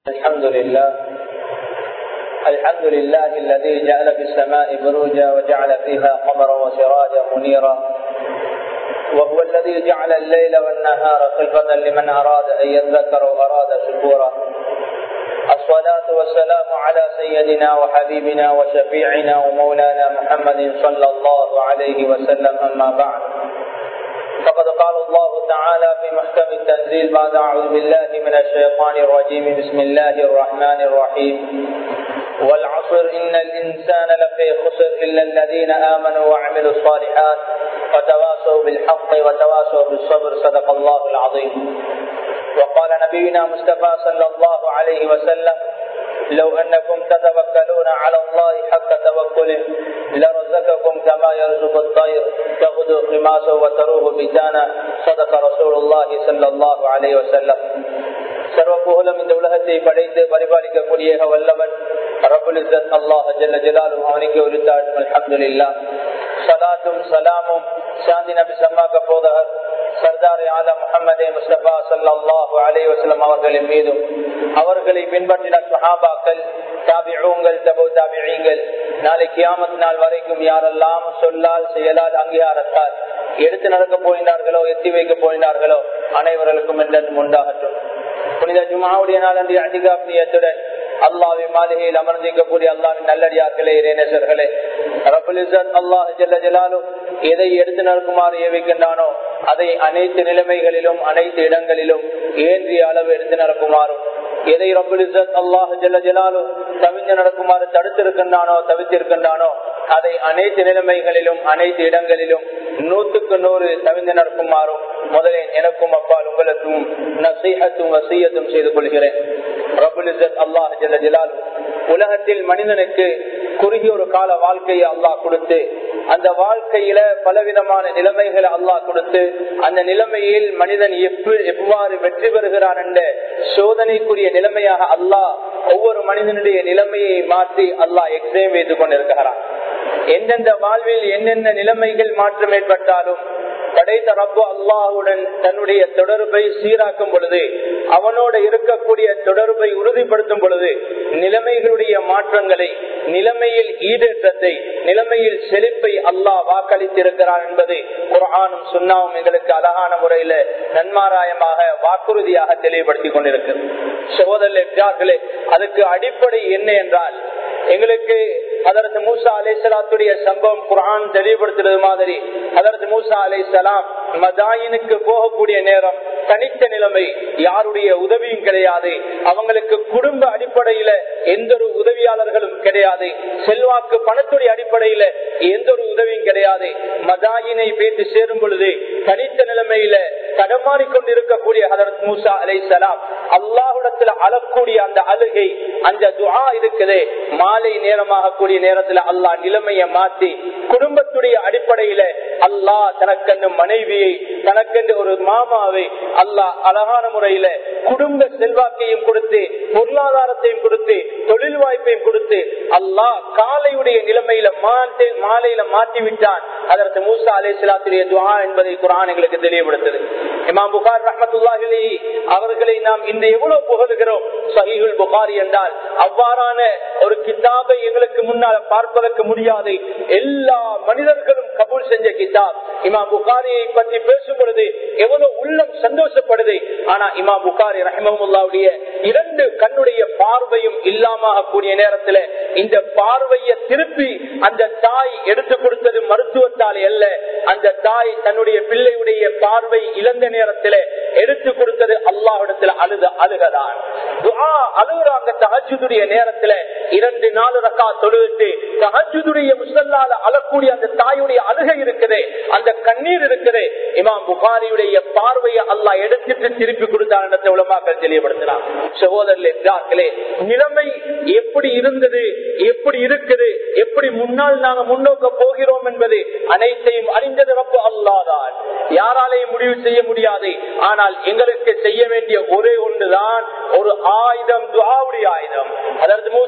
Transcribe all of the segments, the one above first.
الحمد لله الحمد لله الذي جعل في السماء بروجا وجعل فيها قمرا وسراجا منيرا وهو الذي جعل الليل والنهار خلفة لمن أراد أن يذكر وأراد شكورا الصلاة والسلام على سيدنا وحبيبنا وشفيعنا ومولانا محمد صلى الله عليه وسلم أما بعد فقد قال الله تعالى في محكم التنزيل بعد أعوذ بالله من الشيطان الرجيم بسم الله الرحمن الرحيم والعصر إن الإنسان لفي خسر إلا الذين آمنوا وعملوا الصالحات وتواصوا بالحق وتواصوا بالصبر صدق الله العظيم وقال نبينا مصطفى صلى الله عليه وسلم لو أنكم تتوكلون على الله حق توكله لرزقكم كما يرزق الطير تغدو خماسا وتروه بجانا صدق رسول الله صلى الله عليه وسلم சர்வ புகழும் இந்த உலகத்தை படைத்து பரிபாலிக்கக்கூடிய வல்லவன் ரபுல் இசத் அல்லாஹ் ஜல்ல ஜலாலும் அவனுக்கு உரித்தாடும் அலமதுல்லா சலாத்தும் சலாமும் சாந்தி நபி சம்மாக்க போதகர் சர்தார் ஆல முகமதே முஸ்தபா சல்லாஹு அலே வசலம் அவர்களின் மீதும் அவர்களை பின்பற்றின சஹாபாக்கள் தாபிழங்கள் தபு தாபிழங்கள் நாளை கியாமத் நாள் வரைக்கும் யாரெல்லாம் சொல்லால் செயலால் அங்கீகாரத்தால் எடுத்து நடக்க போயினார்களோ எத்தி வைக்க போயினார்களோ அனைவர்களுக்கும் என்றும் உண்டாகட்டும் புனித ஜுமாவுடைய நாள் அன்று அதிகாபியத்துடன் அல்லாவின் மாளிகையில் அமர்ந்திருக்கக்கூடிய அல்லாவின் நல்லடியார்களே இறைநேசர்களே அல்லாஹ் ஜல்ல ஜலாலும் எதை எடுத்து நடக்குமாறு ஏவிக்கின்றானோ அதை அனைத்து நிலைமைகளிலும் அனைத்து இடங்களிலும் ஏந்திய அளவு எடுத்து நடக்குமாறும் எதை ரபுல் இசத் அல்லாஹ் ஜல்ல ஜலாலும் தவிந்து நடக்குமாறு தடுத்திருக்கின்றானோ தவித்திருக்கின்றானோ அதை அனைத்து நிலைமைகளிலும் அனைத்து இடங்களிலும் நூற்றுக்கு நூறு தவிந்து நடக்குமாறும் முதலில் எனக்கும் அப்பால் உங்களுக்கும் நசீகத்தும் வசீயத்தும் செய்து கொள்கிறேன் ரபுல் இசத் அல்லாஹ் ஜல்ல ஜலாலும் உலகத்தில் மனிதனுக்கு குறுகிய ஒரு கால வாழ்க்கையை அல்லாஹ் கொடுத்து அந்த வாழ்க்கையில பலவிதமான நிலைமைகளை அல்லாஹ் கொடுத்து அந்த நிலைமையில் மனிதன் எவ்வாறு வெற்றி பெறுகிறான் என்ற சோதனைக்குரிய நிலைமையாக அல்லாஹ் ஒவ்வொரு மனிதனுடைய நிலைமையை மாற்றி அல்லாஹ் எக்ஸாம் வைத்து கொண்டிருக்கிறான் எந்தெந்த வாழ்வில் என்னென்ன நிலைமைகள் மாற்றம் ஏற்பட்டாலும் படைத்த ரப்பு அல்லாஹுடன் தன்னுடைய தொடர்பை சீராக்கும் பொழுது அவனோட இருக்கக்கூடிய தொடர்பை உறுதிப்படுத்தும் பொழுது நிலைமைகளுடைய மாற்றங்களை நிலைமையில் ஈடேற்றத்தை நிலைமையில் செழிப்பை அல்லாஹ் வாக்களித்திருக்கிறான் என்பது குரானும் சுண்ணாவும் எங்களுக்கு அழகான முறையில நன்மாராயமாக வாக்குறுதியாக தெளிவுபடுத்திக் கொண்டிருக்கிறது சகோதரர்களே அதுக்கு அடிப்படை என்ன என்றால் எங்களுக்கு அதற்கு மூசா அலை சலாத்துடைய சம்பவம் குரான் தெளிவுபடுத்துறது மாதிரி அதற்கு மூசா அலை சலாம் மதாயினுக்கு போகக்கூடிய நேரம் தனித்த நிலைமை யாருடைய உதவியும் கிடையாது அவங்களுக்கு குடும்ப அடிப்படையில எந்த ஒரு உதவியாளர்களும் கிடையாது செல்வாக்கு பணத்துடைய அடிப்படையில எந்த ஒரு உதவியும் கிடையாது மதாயினை பேசி சேரும் பொழுது தனித்த நிலைமையில தடமாறிக்கொண்டிருக்கக்கூடிய ஹதரத் மூசா அலை சலாம் அல்லாஹுடத்துல அழக்கூடிய அந்த அழுகை அந்த துவா இருக்குது மாலை நேரமாக கூடிய நேரத்துல அல்லாஹ் நிலைமையை மாற்றி குடும்பத்துடைய அடிப்படையில அல்லாஹ் தனக்கென்று மனைவியை தனக்கென்று ஒரு மாமாவை அல்லாஹ் அழகான முறையில குடும்ப செல்வாக்கையும் கொடுத்து பொருளாதாரத்தையும் கொடுத்து தொழில் வாய்ப்பையும் கொடுத்து அல்லாஹ் காலையுடைய நிலைமையில மாலையில மாற்றி விட்டான் அதற்கு மூசா அலே சிலாத்துடைய துவா என்பதை குரான் எங்களுக்கு தெளிவுபடுத்தது இமாம் புகார் ரஹமத்துல்லாஹிலே அவர்களை நாம் இந்த எவ்வளவு புகழுகிறோம் சஹீஹுல் புகாரி என்றால் அவ்வாறான ஒரு கிதாபை எங்களுக்கு முன்னால் பார்ப்பதற்கு முடியாது எல்லா மனிதர்களும் கபூல் செஞ்ச கிதாப் இமாம் புகாரியை பற்றி பேசும் பொழுது எவ்வளவு உள்ளம் சந்தோஷப்படுது ஆனா இமாம் புகாரி ரஹமமுல்லாவுடைய இரண்டு கண்ணுடைய பார்வையும் இல்லாம கூடிய நேரத்துல இந்த பார்வையை திருப்பி அந்த தாய் எடுத்து கொடுத்தது மருத்துவத்தால் அல்ல அந்த தாய் தன்னுடைய பிள்ளையுடைய பார்வை இழந்த நேரத்தில் எடுத்து கொடுத்தது அல்லாஹிடத்துல அழுத அழுகதான் அழுகுறாங்க தகஜுடைய நேரத்துல இரண்டு நாலு ரக்கா தொழுவிட்டு தகஜுடைய முசல்லால அழக்கூடிய அந்த தாயுடைய அழுகை இருக்குது அந்த கண்ணீர் இருக்குது இமாம் புகாரியுடைய பார்வையை அல்லா எடுத்துட்டு திருப்பி கொடுத்தார் இடத்தை உலமாக்கள் தெளிவுபடுத்தினார் சகோதரர்களே நிலைமை எப்படி இருந்தது எப்படி இருக்குது எப்படி முன்னால் நாங்க முன்னோக்க போகிறோம் என்பது அனைத்தையும் அறிந்தது ரப்பு அல்லாதான் யாராலையும் முடிவு செய்ய முடியாது ஆனால் எங்களுக்கு செய்ய வேண்டிய ஒரே ஒன்றுதான் ஒரு ஆயுதம் துவாவுடைய ஆயுதம் அதாவது மூசா அலை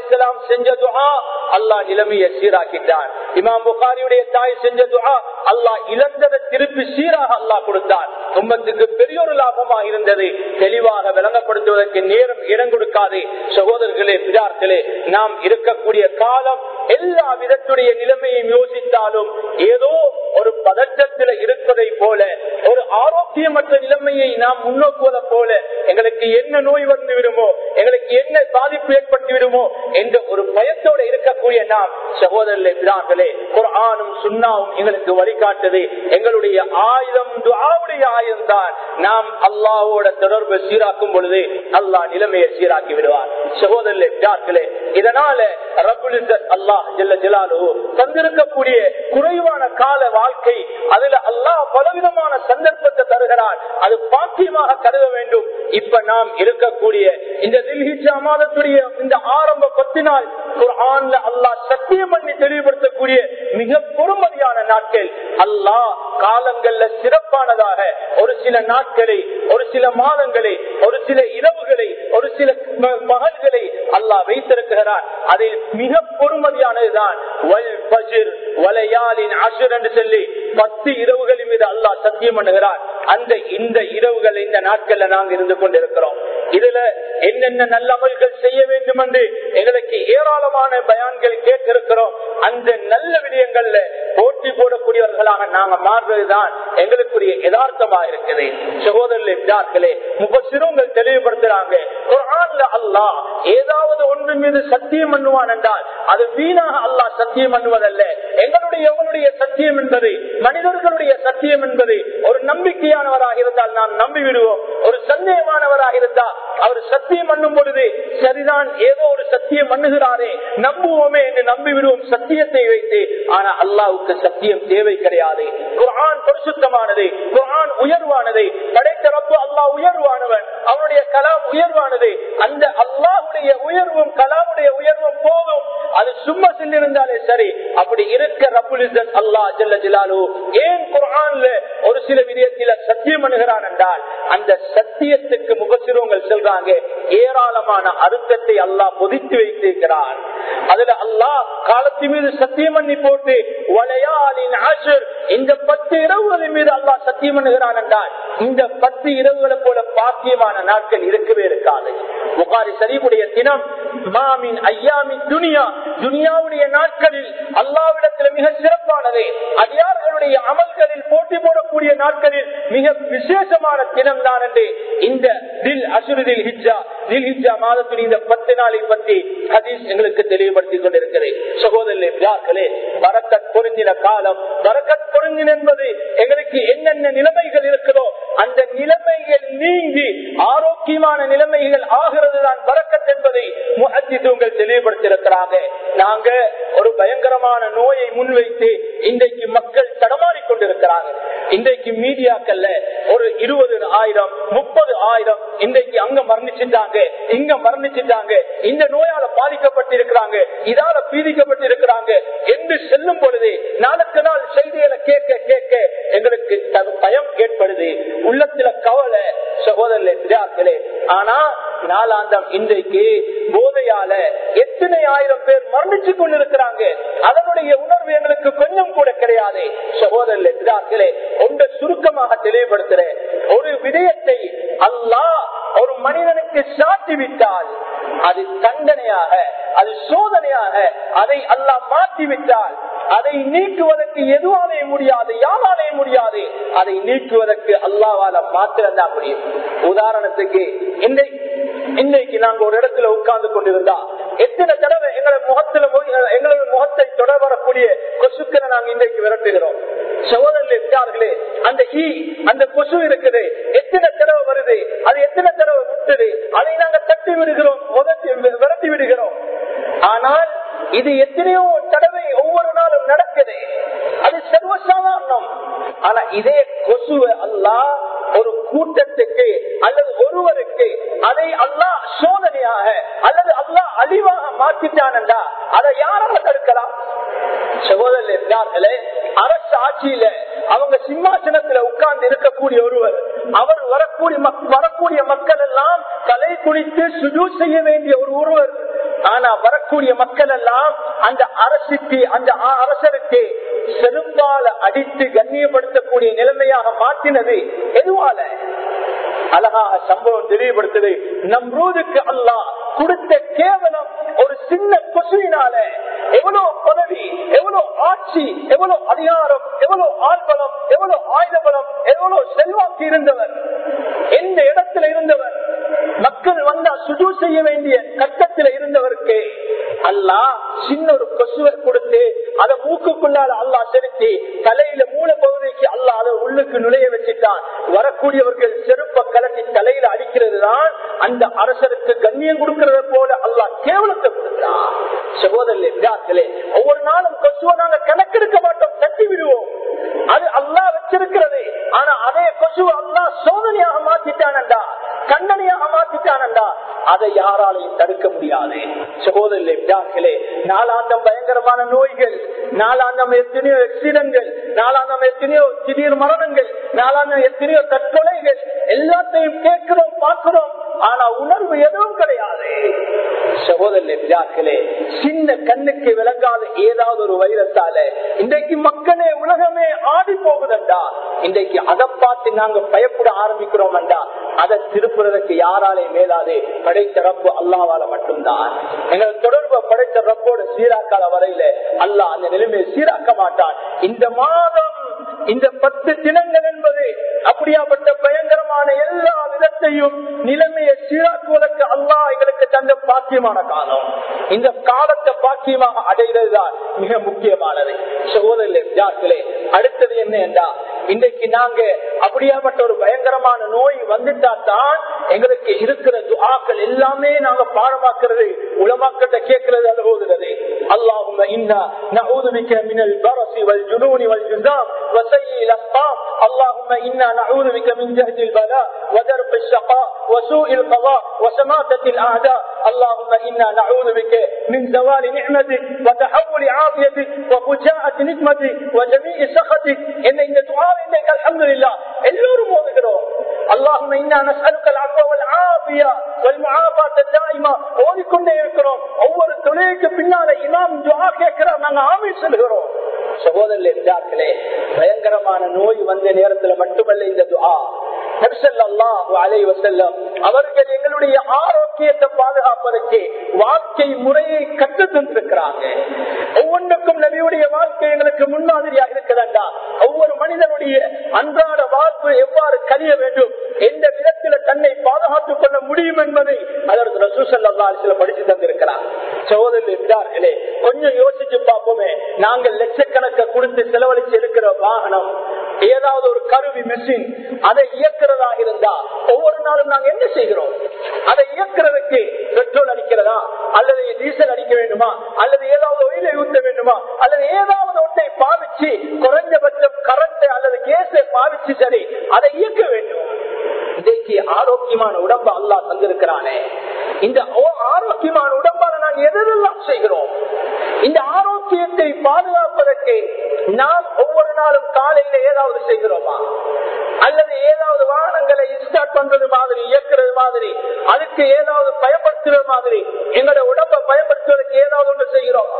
அலிஸ்லாம் செஞ்ச துஆ அல்லாஹ் நிலைமையை சீராக்கிட்டான் இமாம் புகாரியுடைய தாய் செஞ்ச துஆ அல்லாஹ் இழந்ததை திருப்பி சீராக அல்லாஹ் கொடுத்தான் உம்மத்துக்கு பெரிய ஒரு லாபமாக இருந்தது தெளிவாக விளங்கப்படுத்துவதற்கு நேரம் இடம் கொடுக்காது சகோதரர்களே பிதார்களே நாம் இருக்கக்கூடிய காலம் எல்லா விதத்துடைய நிலைமையும் யோசித்தாலும் ஏதோ ஒரு பதற்றத்தில் இருப்பதை போல ஒரு ஆரோக்கியமற்ற நிலைமையை நாம் முன்னோக்குவதை போல எங்களுக்கு என்ன நோய் வந்து விடுமோ எங்களுக்கு என்ன பாதிப்பு ஏற்பட்டு விடுமோ என்ற ஒரு பயத்தோடு இருக்கக்கூடிய நாம் சகோதரர்களே பிதார்களே குர்ஆனும் சுண்ணாவும் எங்களுக்கு வழிகாட்டுது எங்களுடைய ஆயுதம் துஆவுடைய ஆயுதம் தான் நாம் அல்லாஹ்வோட தொடர்பை சீராக்கும் பொழுது அல்லாஹ் நிலைமையை சீராக்கி விடுவார் சகோதரர்களே பிதார்களே இதனால ரபுல் அல்லாஹ் ஜல்ல ஜலாலு தந்திருக்கக்கூடிய குறைவான கால வாழ்க்கை அதுல அல்லாஹ் பலவிதமான சந்தர்ப்பத்தை தருகிறார் அது பாக்கியமாக கருத வேண்டும் இப்ப நாம் இருக்கக்கூடிய இந்த தில்ஹிஜா மாதத்துடைய இந்த ஆரம்ப பத்து நாள் குர்ஆன்ல அல்லாஹ் சத்தியம் பண்ணி தெளிவுபடுத்தக்கூடிய மிக பொறுமதியான நாட்கள் அல்லாஹ் காலங்கள்ல சிறப்பானதாக ஒரு சில நாட்களை ஒரு சில மாதங்களை ஒரு சில இரவுகளை ஒரு சில ம- பகல்களை அல்லாஹ் வைத்திருக்கிறார் அதில் மிக பொறுமதியானதுதான் வல் ஃபஜ்ர் வலையாலின் அஷர் என்று சொல்லி பத்து இரவுகளின் மீது அல்லாஹ் சத்தியம் பண்ணுகிறார் அந்த இந்த இரவுகள் இந்த நாட்கள்ல நாங்க இருந்து கொண்டிருக்கிறோம் இதுல என்னென்ன நல்ல அமல்கள் செய்ய வேண்டும் என்று எங்களுக்கு ஏராளமான பயான்கள் கேட்டிருக்கிறோம் அந்த நல்ல விடயங்கள்ல போட்டி போடக்கூடியவர்களாக நாங்க மாறுவதுதான் எங்களுக்குரிய யதார்த்தமா இருக்குது சகோதரர்களே முப்பசிறுங்கள் தெளிவுபடுத்துறாங்க குர்ஆன்ல அல்லாஹ் ஏதாவது ஒன்று மீது சத்தியம் பண்ணுவான் என்றால் அது வீணாக அல்லாஹ் சத்தியம் பண்ணுவதல்ல எங்களுடைய எவனுடைய சத்தியம் என்பது மனிதர்களுடைய சத்தியம் என்பது ஒரு நம்பிக்கையானவராக இருந்தால் நாம் நம்பி விடுவோம் ஒரு சந்தேகமானவராக இருந்தால் அவர் சத்தியம் பண்ணும் பொழுது சரிதான் ஏதோ ஒரு சத்தியம் பண்ணுகிறாரே நம்புவோமே என்று நம்பி விடுவோம் சத்தியத்தை வைத்து ஆனா அல்லாவுக்கு சத்தியம் தேவை கிடையாது குர்ஆன் பரிசுத்தமானது குர்ஆன் உயர்வானது படைத்த ரப்பு அல்லாஹ் உயர்வானவன் அவனுடைய கலாம் உயர்வானது அந்த அல்லாஹுடைய உயர்வும் கலாமுடைய உயர்வும் போதும் அது சும்மா சென்றிருந்தாலே சரி அப்படி இருக்க ரப்புல் இஸ்ஸத் அல்லாஹ் ஜல்ல ஜலாலு ஏன் குர்ஆன்ல ஒரு சில விடயத்தில சத்தியம் பண்ணுகிறான் என்றால் அந்த சத்தியத்துக்கு முகசிரங்கள் செல்றாங்க ஏராளமான அர்த்தத்தை அல்லாஹ் பொதித்து வைத்திருக்கிறான் அதுல அல்லாஹ் காலத்து மீது சத்தியம் பண்ணி போட்டு வளையாலின் ஆஷர் இந்த பத்து இரவுகளின் மீது அல்லாஹ் சத்தியம் பண்ணுகிறான் என்றால் இந்த பத்து இரவுகளை போல பாக்கியமான நாட்கள் இருக்கவே இருக்காது புகாரி சரிவுடைய தினம் மாமின் ஐயாமின் துனியா துனியாவுடைய நாட்களில் அல்லாவிடத்தில் மிக சிறப்பானது அடியார்களுடைய அமல்களில் போட்டி போடக்கூடிய நாட்களில் மிக விசேஷமான தினம் தான் என்று இந்த தில் அசுருதில் ஹிஜா தில் ஹிஜா மாதத்துடைய இந்த பத்து நாளை பற்றி ஹதீஸ் எங்களுக்கு தெளிவுபடுத்திக் கொண்டிருக்கிறேன் சகோதரர்களே வரக்கத் பொருந்தின காலம் வரக்கத் பொருந்தின என்பது எங்களுக்கு என்னென்ன நிலைமைகள் இருக்குதோ அந்த நிலைமைகள் நீங்கி ஆரோக்கியமான நிலைமைகள் ஆகிறது தான் வரக்கத் என்பதை முஹத்திதுங்கள் தெளிவுபடுத்தியிருக்கிறாங்க நாங்க ஒரு பயங்கரமான நோயை முன்வைத்து இன்றைக்கு மக்கள் தடமாறிக் கொண்டிருக்கிறாங்க இன்றைக்கு மீடியாக்கள்ல ஒரு இருபது ஆயிரம் முப்பது ஆயிரம் இன்றைக்கு அங்க மரணிச்சுட்டாங்க இங்க மரணிச்சுட்டாங்க இந்த நோயால பாதிக்கப்பட்டிருக்கிறாங்க இதால பீதிக்கப்பட்டிருக்கிறாங்க என்று செல்லும் பொழுது நாளுக்கு நாள் செய்திகளை கேட்க கேட்க எங்களுக்கு த- பயம் ஏற்படுது உள்ளத்துல கவலை சகோதரர்களே ஆனா நாளாந்தம் இன்றைக்கு போதையால எத்தனை ஆயிரம் பேர் மரணிச்சு கொண்டிருக்கிறாங்க அதனுடைய உணர்வு எங்களுக்கு கொஞ்சம் கூட கிடையாது சகோதரர்களே ஒன்றை சுருக்கமாக தெளிவுபடுத்துறேன் ஒரு விடயத்தை அல்லாஹ் ஒரு மனிதனுக்கு சாட்டி விட்டால் அது தண்டனையாக அது சோதனையாக அதை அல்லாஹ் மாற்றி விட்டால் அதை நீக்குவதற்கு எதுவாலே முடியாது யாராலே முடியாது அதை நீக்குவதற்கு அல்லாவால மாத்திரம்தான் முடியும் உதாரணத்துக்கு இன்றை- இன்னைக்கு நாங்க ஒரு இடத்துல உட்கார்ந்து கொண்டிருந்தா எத்தனை தடவை எங்களை முகத்துல போய் எங்களோட முகத்தை தொட வரக்கூடிய கொசுக்களை நாங்க இன்றைக்கு விரட்டுகிறோம் சகோதரர்களே அந்த ஈ அந்த கொசு இருக்குது எத்தனை தடவை வருது அது எத்தனை தடவை முட்டுது அதை நாங்க தட்டி விடுகிறோம் உதட்டி விரட்டி விடுகிறோம் ஆனால் இது எத்தனையோ தடவை ஒவ்வொரு நாளும் நடக்குது அது சர்வசாதாரணம் ஆனா இதே கொசுவை அல்லாஹ் ஒரு கூட்டத்துக்கு அல்லது ஒருவருக்கு அதை அல்லாஹ் சோதனையாக அல்லது அல்லாஹ் அழிவாக மாற்றிட்டானண்டா அதை யாரால தடுக்கலாம் சகோதரர்களே அரசு ஆட்சியில அவங்க சிம்மாசனத்துல உட்கார்ந்து இருக்கக்கூடிய ஒருவர் அவர் வரக்கூடிய மக்- வரக்கூடிய மக்கள் எல்லாம் தலை குனித்து சுஜூ செய்ய வேண்டிய ஒரு ஒருவர் ஆனா வரக்கூடிய மக்கள் எல்லாம் அந்த அரசுக்கு அந்த ஆ- அரசருக்கு செருப்பால அடித்து கண்ணியப்படுத்தக்கூடிய நிலைமையாக மாற்றினது எதுவால அழகாக சம்பவம் தெளிவுபடுத்தது நம்ரூதுக்கு அல்லாஹ் கொடுத்த கேவலம் ஒரு சின்ன கொசுவினால எவ்வளவு பதவி எவ்வளவு ஆட்சி எவ்வளவு அதிகாரம் எவ்வளவு ஆள்பலம் எவ்வளவு ஆயுத பலம் எவ்வளவு செல்வாக்கு இருந்தவர் எந்த இடத்துல இருந்தவர் மக்கள் வந்தா சுஜு செய்ய வேண்டிய கட்டத்தில் இருந்தவருக்கு அல்லாஹ் சின்ன ஒரு கொசுவை கொடுத்து அதை மூக்குக்குள்ளால அல்லாஹ் செலுத்தி தலையில மூல பகுதிக்கு அல்லாஹ் அதை உள்ளுக்கு நுழைய வச்சுட்டான் வரக்கூடியவர்கள் செருப்ப கலட்டி தலையில அடிக்கிறது தான் அந்த அரசருக்கு கண்ணியம் கொடுக்கிறது போல அல்லாஹ் கேவலத்தை கொடுக்கிறான் சகோதரர்களே விடாக்களே ஒவ்வொரு நாளும் கொசுவை நாங்க கணக்கெடுக்க மாட்டோம் தட்டி விடுவோம் அது அல்லாஹ் வச்சிருக்கிறது ஆனா அதே கொசுவை அல்லாஹ் சோதனையாக மாத்திட்டானண்டா கண்ணனையாக மாத்திட்டானண்டா அதை யாராலையும் தடுக்க முடியாது சகோதரர்களே விடாக்களே நாளாந்தம் பயங்கரமான நோய்கள் நாளாந்தம் எத்தனையோ எக்சிடென்ட்கள் நாளாந்தம் எத்தனையோ திடீர் மரணங்கள் நாளாந்தம் எத்தனையோ தற்கொலைகள் எல்லாத்தையும் கேட்கிறோம் பார்க்கிறோம் ஆனா உணர்வு எதுவும் கிடையாது சகோதரர்களே விழாக்களே சின்ன கண்ணுக்கு விளங்காத ஏதாவது ஒரு வைரஸால இன்றைக்கு மக்களே உலகமே ஆடி போகுதண்டா இன்றைக்கு அதை பார்த்து நாங்க பயப்பட ஆரம்பிக்கிறோம் அதை திருப்புறதுக்கு யாராலே மேலாது படைத்த ரப்பு அல்லாவால மட்டும்தான் எங்கள் தொடர்பு படைத்த ரப்போட சீராக்கால வரையில அல்லாஹ் அந்த நிலைமையை சீராக்க மாட்டான் இந்த மாதம் இந்த பத்து தினங்கள் என்பது அப்படியாப்பட்ட பயங்கரமான எல்லா விதத்தையும் நிலைமையை சீராக்குவதற்கு அல்லாஹ் எங்களுக்கு தந்த பாக்கியமான காலம் இந்த காலத்தை பாக்கியமாக அடைகிறதுதான் மிக முக்கியமானது சகோதரர்களே அடுத்தது என்ன என்றா இன்றைக்கு நாங்க அப்படியாப்பட்ட ஒரு பயங்கரமான நோய் வந்துட்டா தான் எங்களுக்கு இருக்கிற துஆக்கள் எல்லாமே நாங்க பாடமாக்குறது உலமாக்கிட்ட கேட்கிறது அனுபவுகிறது அல்லாஹும் இன்னா நஊது பிக்க மினல் பரசி வல் ஜுனூனி வல் ஜுஸாம் وسيء الأسقام اللهم إنا نعوذ بك من جهد البلاء ودرب الشقاء وسوء القضاء وسماتة الأعداء اللهم إنا نعوذ بك من زوال نعمتك وتحول عافيتك وفجاءة نقمتك وجميع سخطك إن إن دعاء إنك الحمد لله எல்லோரும் ஓதுகிறோம் اللهم إنا نسألك العفو والعافية والمعافاة الدائمة ஓதிக்கொண்டே இருக்கிறோம் ஒவ்வொரு தொழிலுக்கு பின்னால இமாம் துஆ கேட்கிறார் நாங்க ஆமீன் சொல்கிறோம் சகோதரர்களே பயங்கரமான நோய் வந்த நேரத்துல மட்டுமல்ல இந்த துஆ நபிசல்லாஹு அலைஹி வஸல்லம் அவர்கள் எங்களுடைய ஆரோக்கியத்தை பாதுகாப்பதற்கு வாழ்க்கை முறையை கற்று தந்திருக்கிறாங்க ஒவ்வொன்றுக்கும் நபியுடைய வாழ்க்கை எங்களுக்கு முன்மாதிரியாக இருக்கிறதா ஒவ்வொரு மனிதனுடைய அன்றாட வாழ்வு எவ்வாறு கழிய வேண்டும் எந்த விதத்தில தன்னை பாதுகாத்துக் கொள்ள முடியும் என்பதை அதற்கு ரசூசல்லா சில படித்து தந்திருக்கிறார் சகோதரர்களே கொஞ்சம் யோசிச்சு பார்ப்போமே நாங்கள் லட்சக்கணக்க கொடுத்து செலவழிச்சு இருக்கிற வாகனம் ஏதாவது ஒரு கருவி மெஷின் அதை இயக்கிறதா இருந்தா ஒவ்வொரு நாளும் நாங்க என்ன செய்கிறோம் அதை இயக்கிறதுக்கு பெட்ரோல் அடிக்கிறதா அல்லது டீசல் அடிக்க வேண்டுமா அல்லது ஏதாவது ஒயிலை ஊத்த வேண்டுமா அல்லது ஏதாவது ஒன்றை பாவிச்சு குறைஞ்சபட்சம் கரண்ட் அல்லது கேஸை பாவிச்சு சரி அதை இயக்க வேண்டும் இன்றைக்கு ஆரோக்கியமான உடம்பு அல்லாஹ் தந்திருக்கிறானே இந்த ஓ- ஆரோக்கியமான உடம்பால நாங்கள் எதெல்லாம் செய்கிறோம் இந்த ஆரோக்கியத்தை பாதுகாப்பதற்கு நாம் ஒவ்வொரு நாளும் காலையில ஏதாவது செய்கிறோமா அல்லது ஏதாவது வாகனங்களை ஸ்டார்ட் பண்றது மாதிரி இயக்குறது மாதிரி அதுக்கு ஏதாவது பயன்படுத்துறது மாதிரி எங்களோட உடம்பை பயன்படுத்துவதற்கு ஏதாவது ஒன்று செய்கிறோமா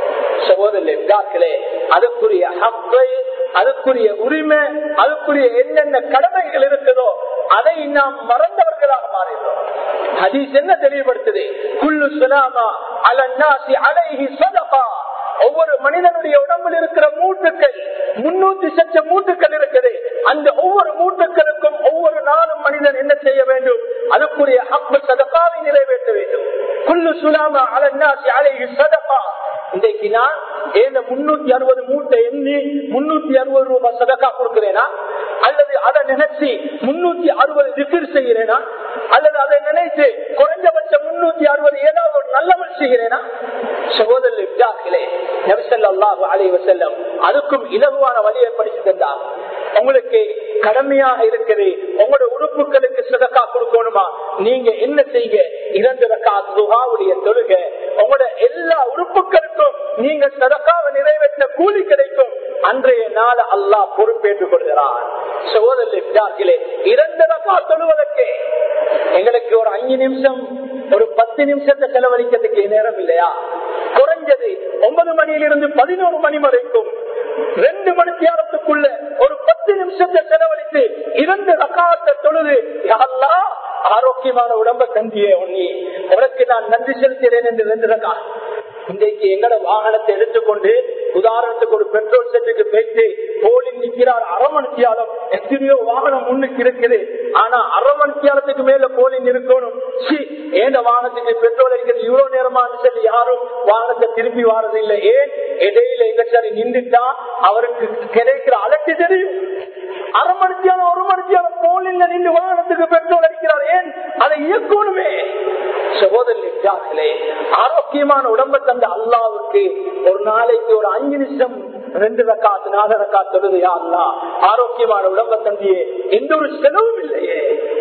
சகோதரர்களே அதுக்குரிய ஹக்கை அதுக்குரிய உரிமை அதுக்குரிய என்னென்ன கடமைகள் இருக்குதோ அதை நாம் மறந்தவர்களாக மாறிடுறோம் ஹதீஸ் என்ன தெளிவுபடுத்துது குல்லு சுனாமா அலன்னாசி அலைஹி சதகா ஒவ்வொரு மனிதனுடைய உடம்பில் இருக்கிற மூட்டுக்கள் முன்னூத்தி சச்ச மூட்டுக்கள் இருக்குது அந்த ஒவ்வொரு மூட்டுக்களுக்கும் ஒவ்வொரு நாளும் மனிதன் என்ன செய்ய வேண்டும் அதுக்குரிய ஹக்கு சதகாவை நிறைவேற்ற வேண்டும் குல்லு சுனாமா அலன்னாசி அலைஹி சதகா இன்றைக்கு நான் ஏன் முன்னூத்தி அறுபது மூட்டை எண்ணி முன்னூத்தி அறுபது ரூபாய் சதக்கா கொடுக்கிறேனா அல்லது அதை நினைச்சு முன்னூத்தி அறுபது திகிர் செய்கிறேனா அல்லது அதை நினைத்து குறைஞ்சபட்சம் முன்னூத்தி அறுபது ஏதாவது ஒரு நல்லவன் செய்கிறேனா சகோதரர்களே நபிசல்லாஹு அலை வசல்லம் அதுக்கும் இலகுவான வழியை படிச்சு தந்தார் உங்களுக்கு கடமையாக இருக்குது உங்களோட உறுப்புகளுக்கு சதக்கா கொடுக்கணுமா நீங்க என்ன செய்ய இரண்டு ரக்கா துகாவுடைய தொழுக உங்களோட எல்லா உறுப்புகளுக்கும் நீங்க சதக்காவை நிறைவேற்ற கூலி கிடைக்கும் அன்றைய நாள் அல்லாஹ் பொறுப்பேற்றுக் கொள்கிறார் சகோதரர்களே இரண்டு ரக்கா தொழுவதற்கு எங்களுக்கு ஒரு அஞ்சு நிமிஷம் ஒரு பத்து நிமிஷத்தை செலவழிக்கிறதுக்கு நேரம் இல்லையா குறைஞ்சது ஒன்பது மணியிலிருந்து பதினோரு மணி வரைக்கும் ரெண்டு மணி நேரத்துக்குள்ள ஒரு பத்து நிமிஷத்தை செலவழித்து இரண்டு ரக்காத்த தொழுது யாரெல்லாம் ஆரோக்கியமான உடம்ப தந்தியே உன்னி உனக்கு நான் நன்றி செலுத்துகிறேன் என்று ரெண்டு ரக்கா இன்றைக்கு எங்கட வாகனத்தை எடுத்துக்கொண்டு உதாரணத்துக்கு ஒரு பெட்ரோல் செட்டுக்கு போயிட்டு போலிங் நிற்கிறார் அரை மணித்தியாலம் எத்தனையோ வாகனம் முன்னுக்கு இருக்குது ஆனா அரை மணித்தியாலத்துக்கு மேல போலிங் இருக்கணும் சி ஏன் வாகனத்துக்கு பெட்ரோல் அடிக்கிறது இவ்வளவு நேரமானு சொல்லி யாரும் வாகனத்தை திருப்பி வாரது இல்லை ஏன் இடையில எங்க சரி நின்றுட்டா அவருக்கு கிடைக்கிற அலட்டு தெரியும் அரை மணித்தியாலம் ஒரு மணித்தியாலம் போலில் நின்று வாகனத்துக்கு பெட்ரோல் அடிக்கிறார் ஏன் அதை இயக்கணுமே சகோதரர்களே ஆரோக்கியமான உடம்பை தந்த அல்லாவுக்கு ஒரு நாளைக்கு ஒரு அஞ்சு நிமிஷம் ரெண்டு ரக்காத்து நாலு ரக்கா தொழுதையா அல்லா ஆரோக்கியமான உடம்ப தந்தியே எந்த ஒரு செலவும் இல்லையே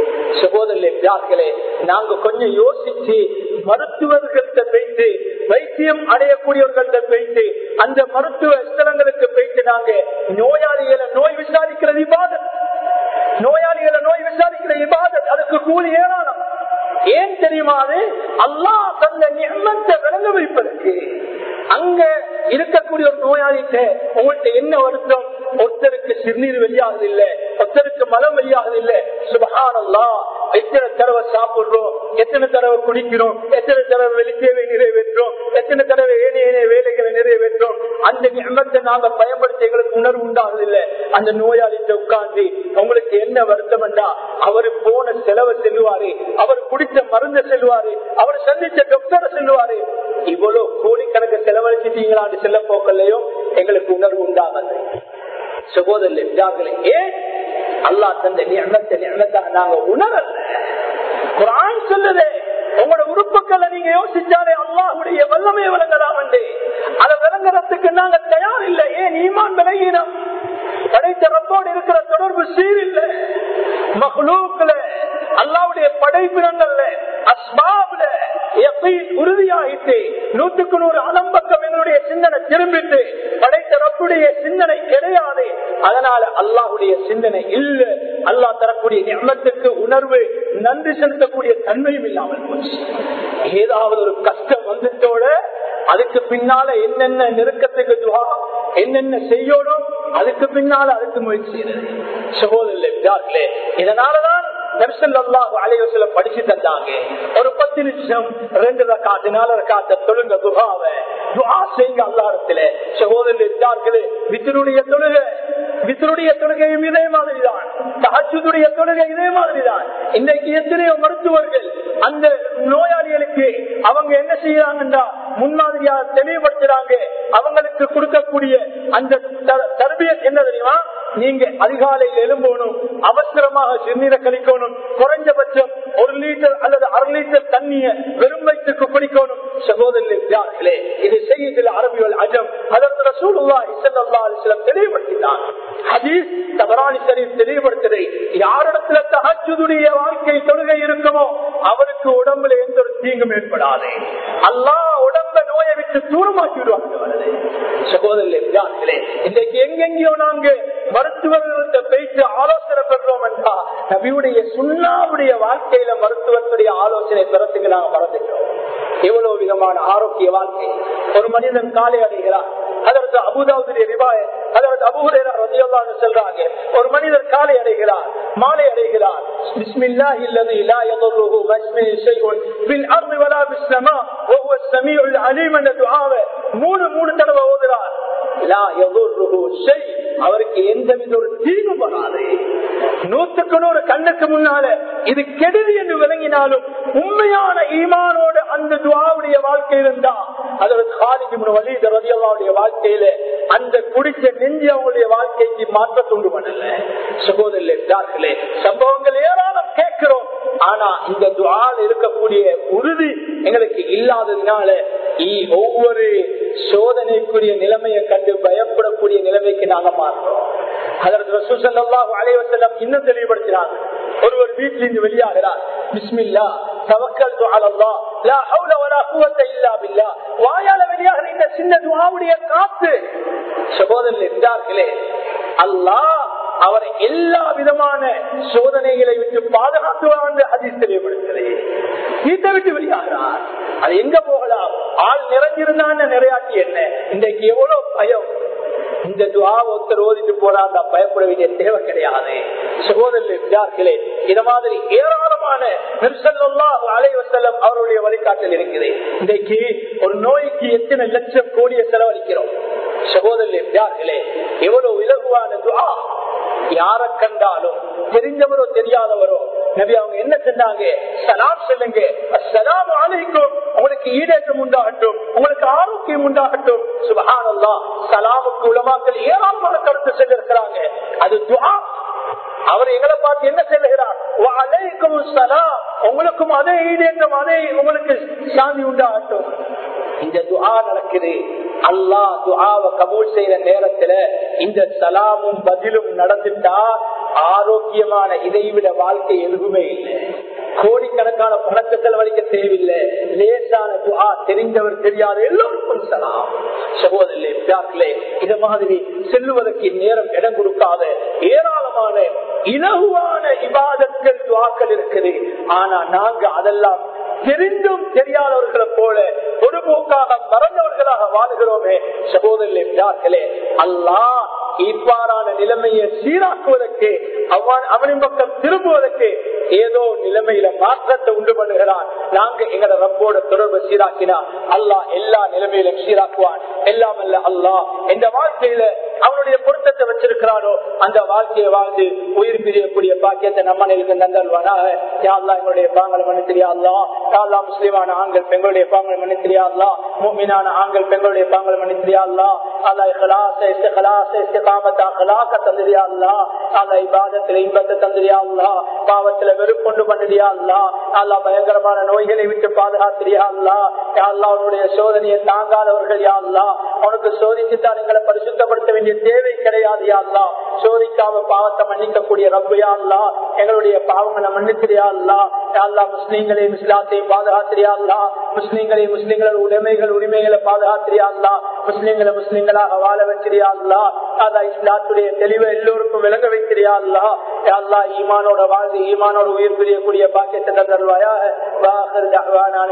சகோதரர்களே நாங்க கொஞ்சம் யோசிச்சு மருத்துவர்கள்ட்ட போயிட்டு வைத்தியம் அடையக்கூடியவர்கள்ட்ட போயிட்டு அந்த மருத்துவ ஸ்தலங்களுக்கு போயிட்டு நாங்க நோயாளிகளை நோய் விசாரிக்கிறது இபாதத் நோயாளிகளை நோய் விசாரிக்கிற இபாதத் அதுக்கு கூலி ஏராளம் ஏன் தெரியுமா அது அல்லா தந்த நியமத்தை விளங்க வைப்பதற்கு அங்க இருக்கக்கூடிய ஒரு நோயாளிகிட்ட உங்கள்கிட்ட என்ன வருத்தம் ஒருத்தருக்கு சிறுநீர் வெளியாகுது இல்ல ஒருத்தருக்கு மலம் வெளியாகுது இல்ல சுபகானல்லா எத்தனை தடவை சாப்பிடுறோம் எத்தனை தடவை குடிக்கிறோம் எத்தனை தடவை வெளித்தேவை நிறைவேற்றோம் எத்தனை தடவை ஏனைய ஏனைய வேலைகளை நிறைவேற்றோம் அந்த நியமத்தை நாங்க பயன்படுத்த எங்களுக்கு உணர்வு உண்டாகுது இல்ல அந்த நோயாளிகிட்ட உட்கார்ந்து உங்களுக்கு என்ன வருத்தம் என்றா அவரு போன செலவை செல்லுவாரு அவர் குடித்த மருந்த செல்வாரு அவர் சந்திச்ச டாக்டரை செல்வாரு இவ்வளவு கோடிக்கணக்கு செலவழிச்சிட்டீங்களான்னு செல்ல போக்கலையும் எங்களுக்கு உணர்வு உண்டாகாது சகோதரர்களே ஏன் அல்லா தந்த நியமத்தை நியமத்தாக நாங்க உணரல குரான் சொல்லுதே உங்களோட உறுப்புக்களை நீங்க யோசிச்சாலே அல்லாஹுடைய வல்லமை விளங்கலாம் அதை விளங்குறதுக்கு நாங்க தயார் இல்லை ஏன் ஈமான் விலகினம் படைத்த ரப்போடு இருக்கிற தொடர்பு சீரில்ல மகளூக்ல அல்லாவுடைய படைப்பினங்கள்ல அஸ்பாப்ல உறுதியாயிட்டு நூற்றுக்கு நூறு அலம்பக்கம் என்னுடைய சிந்தனை திரும்பிட்டு படைத்த ரப்புடைய சிந்தனை கிடையாது அதனால அல்லாஹுடைய சிந்தனை இல்ல அல்லாஹ் தரக்கூடிய நியமத்துக்கு உணர்வு நன்றி செலுத்தக்கூடிய தன்மையும் இல்லாமல் போச்சு ஏதாவது ஒரு கஷ்டம் வந்துட்டோட அதுக்கு பின்னால என்னென்ன நெருக்கத்துக்கு துவா என்னென்ன செய்யணும் அதுக்கு பின்னால அதுக்கு முயற்சி சகோதரர்களே இதனாலதான் படிச்சு தந்தாங்க ஒரு பத்து நிமிஷம் ரெண்டு ரக்காத்து நாலு ரக்காத்த தொழுங்க துகாவை துவா செய்யுங்க அல்லாரத்துல சகோதரர்களே வித்தனுடைய தொழுகை வித்தனுடைய தொழுகையும் இதே மாதிரிதான் தகச்சுடைய தொழுகை இதே மாதிரிதான் இன்றைக்கு எத்தனையோ மருத்துவர்கள் அந்த நோயாளிகளுக்கு அவங்க என்ன செய்யறாங்கன்னா முன்மாதிரியாக தெளிவுபடுத்துறாங்க அவங்களுக்கு கொடுக்கக்கூடிய அந்த தர்பியத் என்ன தெரியுமா நீங்க அதிகாலையில் எழும்பணும் அவசரமாக சிறுநீரை கழிக்கணும் குறைஞ்சபட்சம் ஒரு லிட்டர் அல்லது அரை லிட்டர் தண்ணிய வெறும் வயிற்றுக்கு குடிக்கணும் சகோதரர்களே இது செய்யத்தில் அரபியல் அஜம் அதற்கு ரசூலுல்லா இசல்லா அலிஸ்லம் தெளிவுபடுத்தினார் ஹதீஸ் தபராணி சரீர் தெளிவுபடுத்துதை யாரிடத்துல தகச்சுடைய வாழ்க்கை தொழுகை இருக்குமோ அவருக்கு உடம்புல எந்த ஒரு தீங்கும் ஏற்படாது அல்லா உடம்ப நோயை விட்டு தூரமாக்கி விடுவாங்க சகோதரர்களே இன்றைக்கு எங்கெங்கயோ நாங்க மருத்துவர்கள்ட்ட பேசி ஆலோசனை பெற்றோம் என்றா நபியுடைய சுண்ணாவுடைய வாழ்க்கையில மருத்துவத்துடைய ஆலோசனை பெறத்துக்கு நாங்க மறந்துட்டோம் எவ்வளவு விதமான ஆரோக்கிய வாழ்க்கை ஒரு மனிதன் காலை அடைகிறார் அதற்கு அபுதாவுடைய ரிவாய அதற்கு அபுஹரேரா ரதியல்லான்னு சொல்றாங்க ஒரு மனிதர் காலை அடைகிறார் மாலை அடைகிறார் பிஸ்மில்லாஹி அல்லதி லா யضره باسمه شيء في الارض ولا في السماء وهو السميع العليم என்ற துஆவை மூணு மூணு தடவை ஓதுறார் லா யضره شيء அவருக்கு எந்த வித ஒரு தீங்கும் வராது நூற்றுக்கு நூறு கண்ணுக்கு முன்னால இது கெடுதி என்று விளங்கினாலும் உண்மையான ஈமானோடு அந்த துவாவுடைய வாழ்க்கை இருந்தா அதற்கு காலிக்கு வலி ரதியல்லாவுடைய வாழ்க்கையில அந்த குடிச்ச நெஞ்சு அவங்களுடைய வாழ்க்கைக்கு மாற்றத்தை உண்டு பண்ணல சகோதரர்களே சம்பவங்கள் ஏராளம் கேட்கிறோம் ஆனா இந்த துவால் இருக்கக்கூடிய உறுதி எங்களுக்கு இல்லாததுனால ஒவ்வொரு சோதனைக்குரிய நிலைமையை கண்டு பயப்படக்கூடிய நிலைமைக்கு நாங்க மாறுறோம் அதற்கு ரசூசல்லாஹு அலைவசல்லம் இன்னும் தெளிவுபடுத்தினாங்க ஒருவர் வீட்டிலிருந்து வெளியாகிறார் பிஸ்மில்லா தவக்கல் துஆலல்லா லா ஹவுல வலா குவத்த இல்லா பில்லா வாயால வெளியாகிற இந்த சின்ன துஆவுடைய காத்து சகோதரர்கள் என்றார்களே அல்லாஹ் அவரை எல்லா விதமான சோதனைகளை விட்டு பாதுகாத்துவான் என்று ஹதீஸ் தெளிவுபடுகிறது வீட்டை விட்டு வெளியாகிறார் அது எங்க போகலாம் ஆள் நிறைஞ்சிருந்தான்னு நிறையாட்டி என்ன இன்றைக்கு எவ்வளவு பயம் இந்த துவா ஒருத்தர் ஓதிட்டு போறா அந்த பயப்பட வேண்டிய தேவை கிடையாது சகோதரர்களே இத மாதிரி ஏராளமான அலைவசல்லம் அவருடைய வழிகாட்டல் இருக்குது இன்றைக்கு ஒரு நோய்க்கு எத்தனை லட்சம் கோடியை செலவழிக்கிறோம் சகோதரர்களே எவ்வளவு இலகுவான துவா யார கண்டாலும் தெரிஞ்சவரோ தெரியாதவரோ நபி அவங்க என்ன செஞ்சாங்க சலாம் சொல்லுங்க அஸ்ஸலாம் அலைக்கும் உங்களுக்கு ஈடேற்றம் உண்டாகட்டும் உங்களுக்கு ஆரோக்கியம் உண்டாகட்டும் சுபஹானல்லா சலாமுக்கு உலமாக்கள் ஏராளமான கருத்து செஞ்சிருக்கிறாங்க அது துஆ அவர் எங்களை பார்த்து என்ன செல்கிறார் அலைக்கும் சலாம் உங்களுக்கும் அதே ஈடேற்றம் அதே உங்களுக்கு சாந்தி உண்டாகட்டும் இந்த துஆ நடக்குது அல்லா துஆவை கபூல் செய்யற நேரத்துல இந்த சலாமும் பதிலும் நடந்துட்டா ஆரோக்கியமான இதை விட வாழ்க்கை எதுவுமே இல்லை கோடிக்கணக்கான பணத்தை செலவழிக்க தேவையில்லை லேசான துஆ தெரிந்தவர் தெரியாத எல்லோருக்கும் சலாம் சகோதரர்களே இது மாதிரி செல்லுவதற்கு நேரம் இடம் கொடுக்காத ஏராளமான இலகுவான இபாதங்கள் துவாக்கள் இருக்குது ஆனா நாங்க அதெல்லாம் தெரிந்தும் தெரியாதவர்களை போல பொதுபோக்காக மறந்தவர்களாக வாழ்கிறோமே சகோதரர்களே அல்லாஹ் இவ்வாறான நிலைமையை சீராக்குவதற்கு அவன் அவனின் பக்கம் திரும்புவதற்கு ஏதோ நிலைமையில மாற்றத்தை உண்டு பண்ணுகிறான் நாங்க எங்களோட ரப்போட தொடர்பு சீராக்கினா அல்லாஹ் எல்லா நிலைமையிலும் சீராக்குவான் எல்லாம் அல்ல அல்லாஹ் எந்த வாழ்க்கையில அவனுடைய பொருத்தத்தை வச்சிருக்கிறானோ அந்த வாழ்க்கையை வாழ்ந்து உயிர் பிரியக்கூடிய பாக்கியத்தை நம்மளுக்கு நந்தல்வானாக யாழ்லா எங்களுடைய பாங்களை மன்னித்திரியா அல்லா யாழ்லா முஸ்லிமான ஆண்கள் பெண்களுடைய பாங்களை மன்னித்திரியா அல்லா மூமினான ஆண்கள் பெண்களுடைய பாங்களை மன்னித்திரியா அல்லா அல்லா இஹ்லாஸ இஸ்திக்லாஸ இஸ்திகாமத்த அக்லாக்க தந்திரியா அல்லா அல்லா இபாதத்துல இன்பத்தை தந்திரியா அல்லா பாவத்துல வெறுப்பொண்டு பண்ணிடியா அல்லா அல்லா பயங்கரமான நோய்களை விட்டு பாதுகாத்திரியா அல்லா யாழ்லா அவனுடைய சோதனையை தாங்காதவர்கள் யா அல்லா அவனுக்கு சோதிச்சுத்தான் எங்களை பரிசுத்தப்படுத்த வேண்டிய தேவை கிடையாது யா அல்லா சோதிக்காம பாவத்தை மன்னிக்கக்கூடிய ரப்பு யா அல்லா எங்களுடைய பாவங்களை மன்னித்திரியா அல்லா யா அல்லா முஸ்லீம்களையும் இஸ்லாத்தையும் பாதுகாத்திரியா அல்லா முஸ்லீம்களையும் முஸ்லீம்களோட உடைமைகள் உரிமைகளை பாதுகாத்திரியா அல்லா முஸ்லீம்களை முஸ்லீம்களாக வாழ வச்சிரியா அல்லா அதா இஸ்லாத்துடைய தெளிவை எல்லோருக்கும் விளங்க வைக்கிறியா அல்லா யா அல்லா ஈமானோட வாழ்ந்து ஈமானோட உயிர் பிரியக்கூடிய பாக்கியத்தை தந்தருவாயா